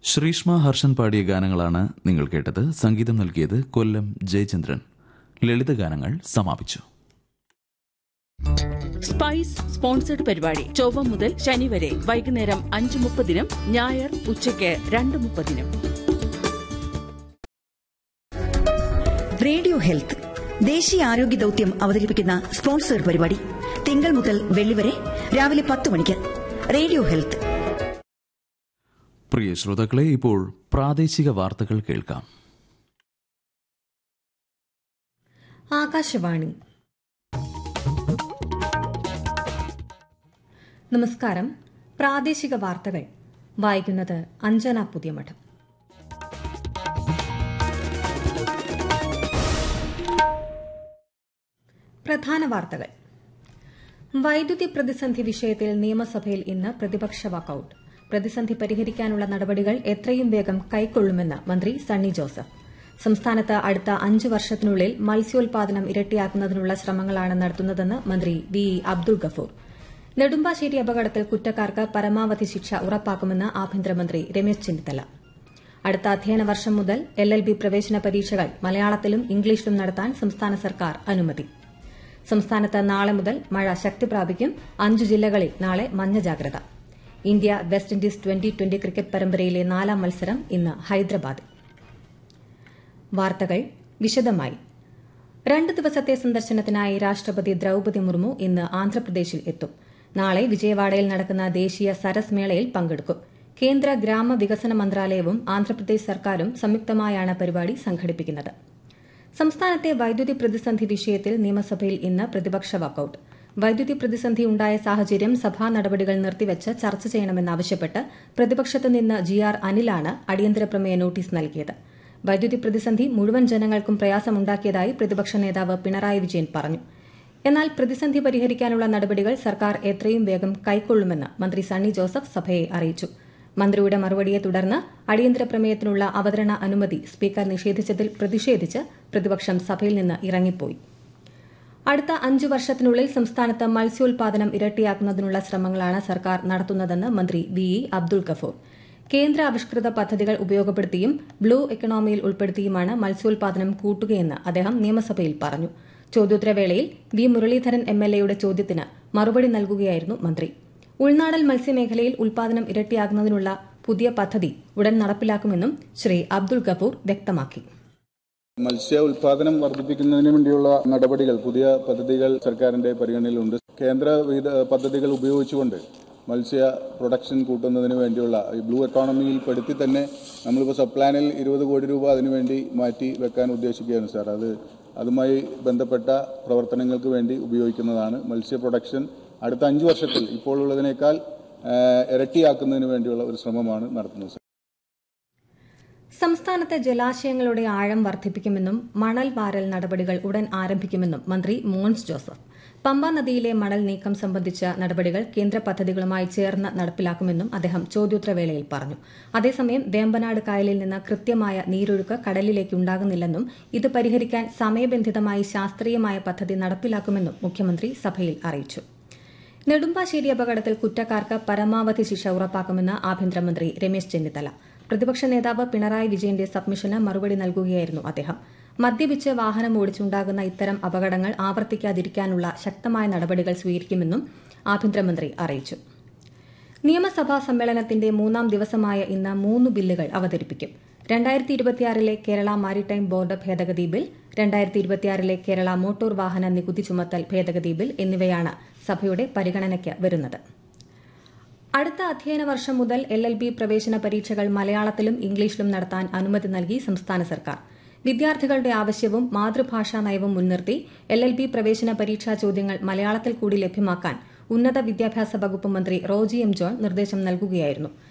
ശ്രീഷ്മ ഹർഷൻ പാടിയ ഗാനങ്ങളാണ് നിങ്ങൾ കേട്ടത് സംഗീതം നൽകിയത് കൊല്ലം ജയചന്ദ്രൻ ലളിതഗാനങ്ങൾ സമാപിച്ചു സ്പൈസ് സ്പോൺസർഡ് പരിപാടി ചൊവ്വ മുതൽ ശനി വരെ വൈകുന്നേരം അഞ്ച് മുപ്പതിനും ഞായർ ഉച്ചയ്ക്ക് രണ്ട് മുപ്പതിനും റേഡിയോ ഹെൽത്ത് ദേശീയ ആരോഗ്യ ദൌത്യം അവതരിപ്പിക്കുന്ന സ്പോൺസർ പരിപാടി തിങ്കൾ മുതൽ വെള്ളി വരെ രാവിലെ പത്ത് മണിക്ക് റേഡിയോ ഹെൽത്ത് പ്രിയ ശ്രോതാക്കളെ ഇപ്പോൾ പ്രാദേശിക വാർത്തകൾ കേൾക്കാം ആകാശവാണി നമസ്കാരം പ്രാദേശിക വാർത്തകൾ വായിക്കുന്നത് അഞ്ജന പുതിയമഠം പ്രധാന വാർത്തകൾ വൈദ്യുതി പ്രതിസന്ധി വിഷയത്തിൽ നിയമസഭയിൽ ഇന്ന് പ്രതിപക്ഷ വാക്കൌട്ട് പ്രതിസന്ധി പരിഹരിക്കാനുള്ള നടപടികൾ എത്രയും വേഗം കൈക്കൊള്ളുമെന്ന് മന്ത്രി സണ്ണി ജോസഫ് സംസ്ഥാനത്ത് അടുത്ത അഞ്ച് വർഷത്തിനുള്ളിൽ മത്സ്യോൽപാദനം ഇരട്ടിയാക്കുന്നതിനുള്ള ശ്രമങ്ങളാണ് നടത്തുന്നതെന്ന് മന്ത്രി വി ഇ അബ്ദുൾ ഗഫൂർ നെടുമ്പാശ്ശേരി അപകടത്തിൽ കുറ്റക്കാർക്ക് പരമാവധി ശിക്ഷ ഉറപ്പാക്കുമെന്ന് ആഭ്യന്തരമന്ത്രി രമേശ് ചെന്നിത്തല അടുത്ത അധ്യയന വർഷം മുതൽ എൽ എൽ ബി പ്രവേശന പരീക്ഷകൾ മലയാളത്തിലും ഇംഗ്ലീഷിലും നടത്താൻ സംസ്ഥാന സർക്കാർ അനുമതി സംസ്ഥാനത്ത് നാളെ മുതൽ മഴ ശക്തി പ്രാപിക്കും അഞ്ചു ജില്ലകളിൽ നാളെ മഞ്ഞ ജാഗ്രത India West Indies twenty twenty cricket പരമ്പരയിലെ നാലാം മത്സരം ഇന്ന് ഹൈദരാബാദിൽ വാർത്തകൾ വിശദമായി രണ്ട് ദിവസത്തെ സന്ദർശനത്തിനായി രാഷ്ട്രപതി ദ്രൌപതി മുർമു ഇന്ന് ആന്ധ്രാപ്രദേശിൽ എത്തും നാളെ വിജയവാഡയിൽ നടക്കുന്ന ദേശീയ സരസ് മേളയിൽ പങ്കെടുക്കും കേന്ദ്ര ഗ്രാമവികസന മന്ത്രാലയവും ആന്ധ്രാപ്രദേശ് സർക്കാരും സംയുക്തമായാണ് പരിപാടി സംഘടിപ്പിക്കുന്നത് സംസ്ഥാനത്തെ വൈദ്യുതി പ്രതിസന്ധി വിഷയത്തിൽ നിയമസഭയിൽ ഇന്ന് പ്രതിപക്ഷ വാക്കൌട്ട് വൈദ്യുതി പ്രതിസന്ധി ഉണ്ടായ സാഹചര്യം സഭാ നടപടികൾ നിർത്തിവച്ച് ചർച്ച ചെയ്യണമെന്നാവശ്യപ്പെട്ട് പ്രതിപക്ഷത്തു നിന്ന് ജി ആർ അനിലാണ് അടിയന്തര പ്രമേയ നോട്ടീസ് നൽകിയത് വൈദ്യുതി പ്രതിസന്ധി മുഴുവൻ ജനങ്ങൾക്കും പ്രയാസമുണ്ടാക്കിയതായി പ്രതിപക്ഷ നേതാവ് പിണറായി വിജയൻ പറഞ്ഞു എന്നാൽ പ്രതിസന്ധി പരിഹരിക്കാനുള്ള നടപടികൾ സർക്കാർ എത്രയും വേഗം കൈക്കൊള്ളുമെന്ന് മന്ത്രി സണ്ണി ജോസഫ് സഭയെ അറിയിച്ചു മന്ത്രിയുടെ മറുപടിയെ തുടർന്ന് അടിയന്തര പ്രമേയത്തിനുള്ള അവതരണ അനുമതി സ്പീക്കർ നിഷേധിച്ചതിൽ പ്രതിഷേധിച്ച് പ്രതിപക്ഷം സഭയിൽ നിന്ന് ഇറങ്ങിപ്പോയി അടുത്ത അഞ്ചു വർഷത്തിനുള്ളിൽ സംസ്ഥാനത്ത് മത്സ്യോൽപാദനം ഇരട്ടിയാക്കുന്നതിനുള്ള ശ്രമങ്ങളാണ് സർക്കാർ നടത്തുന്നതെന്ന് മന്ത്രി വി ഇ അബ്ദുൾ ഗഫൂർ കേന്ദ്ര ആവിഷ്കൃത പദ്ധതികൾ ഉപയോഗപ്പെടുത്തിയും ബ്ലൂ എക്കണോമിയിൽ ഉൾപ്പെടുത്തിയുമാണ് മത്സ്യോൽപാദനം കൂട്ടുകയെന്ന് അദ്ദേഹം നിയമസഭയിൽ പറഞ്ഞു ചോദ്യോത്തരവേളയിൽ വി മുരളീധരൻ എം എൽ എയുടെ ചോദ്യത്തിന് മറുപടി നൽകുകയായിരുന്നു മന്ത്രി ഉൾനാടൻ മത്സ്യമേഖലയിൽ ഉൽപാദനം ഇരട്ടിയാകുന്നതിനുള്ള പുതിയ പദ്ധതി ഉടൻ നടപ്പിലാക്കുമെന്നും ശ്രീ അബ്ദുൾ ഗഫൂർ വ്യക്തമാക്കി മത്സ്യ ഉൽപാദനം വർദ്ധിപ്പിക്കുന്നതിന് വേണ്ടിയുള്ള നടപടികൾ പുതിയ പദ്ധതികൾ സർക്കാരിന്റെ പരിഗണനയിലുണ്ട് കേന്ദ്ര വിവിധ പദ്ധതികൾ ഉപയോഗിച്ചുകൊണ്ട് മത്സ്യ പ്രൊഡക്ഷൻ കൂട്ടുന്നതിന് വേണ്ടിയുള്ള ഈ ബ്ലൂ എക്കോണമിയിൽ പെടുത്തി തന്നെ നമ്മളിപ്പോൾ സബ് പ്ലാനിൽ ഇരുപത് കോടി രൂപ അതിനുവേണ്ടി മാറ്റി വെക്കാൻ ഉദ്ദേശിക്കുകയാണ് സാർ അത് അതുമായി ബന്ധപ്പെട്ട പ്രവർത്തനങ്ങൾക്ക് വേണ്ടി ഉപയോഗിക്കുന്നതാണ് മത്സ്യ പ്രൊഡക്ഷൻ അടുത്ത അഞ്ച് വർഷത്തിൽ ഇപ്പോൾ ഉള്ളതിനേക്കാൾ ആ, ഇരട്ടിയാക്കുന്നതിന് വേണ്ടിയുള്ള ഒരു ശ്രമമാണ് നടത്തുന്നത് സാർ സംസ്ഥാനത്തെ ജലാശയങ്ങളുടെ ആഴം വർദ്ധിപ്പിക്കുമെന്നും മണൽ വാരൽ നടപടികൾ ഉടൻ ആരംഭിക്കുമെന്നും മന്ത്രി മോൻസ് ജോസഫ് പമ്പ നദിയിലെ മണൽ നീക്കം സംബന്ധിച്ച നടപടികൾ കേന്ദ്ര പദ്ധതികളുമായി ചേർന്ന് നടപ്പിലാക്കുമെന്നും അദ്ദേഹം ചോദ്യോത്തരവേളയിൽ പറഞ്ഞു അതേസമയം വേമ്പനാട് കായലിൽ നിന്ന് കൃത്യമായ നീരൊഴുക്ക് കടലിലേക്ക് ഉണ്ടാകുന്നില്ലെന്നും ഇത് പരിഹരിക്കാൻ സമയബന്ധിതമായി ശാസ്ത്രീയമായ പദ്ധതി നടപ്പിലാക്കുമെന്നും മുഖ്യമന്ത്രി സഭയിൽ അറിയിച്ചു നെടുമ്പാശ്ശേരി അപകടത്തിൽ കുറ്റക്കാർക്ക് പരമാവധി ശിക്ഷ ഉറപ്പാക്കുമെന്ന് ആഭ്യന്തരമന്ത്രി രമേശ് ചെന്നിത്തല പ്രതിപക്ഷ നേതാവ് പിണറായി വിജയന്റെ സബ്മിഷന് മറുപടി നൽകുകയായിരുന്നു അദ്ദേഹം മദ്യപിച്ച് വാഹനം ഓടിച്ചുണ്ടാകുന്ന ഇത്തരം അപകടങ്ങൾ ആവർത്തിക്കാതിരിക്കാനുള്ള ശക്തമായ നടപടികൾ സ്വീകരിക്കുമെന്നും ആഭ്യന്തരമന്ത്രി അറിയിച്ചു നിയമസഭാ സമ്മേളനത്തിന്റെ മൂന്നാം ദിവസമായ ഇന്ന് മൂന്ന് ബില്ലുകൾ അവതരിപ്പിക്കും രണ്ടായിരത്തി ഇരുപത്തിയാറിലെ കേരള മാരിടൈം ബോർഡ് ഭേദഗതി ബിൽ രണ്ടായിരത്തി ഇരുപത്തിയാറിലെ കേരള മോട്ടോർ വാഹന നികുതി ചുമത്തൽ ഭേദഗതി ബിൽ എന്നിവയാണ് സഭയുടെ പരിഗണനയ്ക്ക് വരുന്നത് അടുത്ത അധ്യയന വർഷം മുതൽ എൽ എൽ ബി പ്രവേശന പരീക്ഷകൾ മലയാളത്തിലും ഇംഗ്ലീഷിലും നടത്താൻ അനുമതി നൽകി സംസ്ഥാന സർക്കാർ വിദ്യാർത്ഥികളുടെ ആവശ്യവും മാതൃഭാഷാ നയവും മുൻനിർത്തി എൽ എൽ ബി പ്രവേശന പരീക്ഷാ ചോദ്യങ്ങൾ മലയാളത്തിൽ കൂടി ലഭ്യമാക്കാൻ ഉന്നത വിദ്യാഭ്യാസ വകുപ്പ് മന്ത്രി റോജി എം ജോൺ നിർദ്ദേശം നൽകുകയായിരുന്നു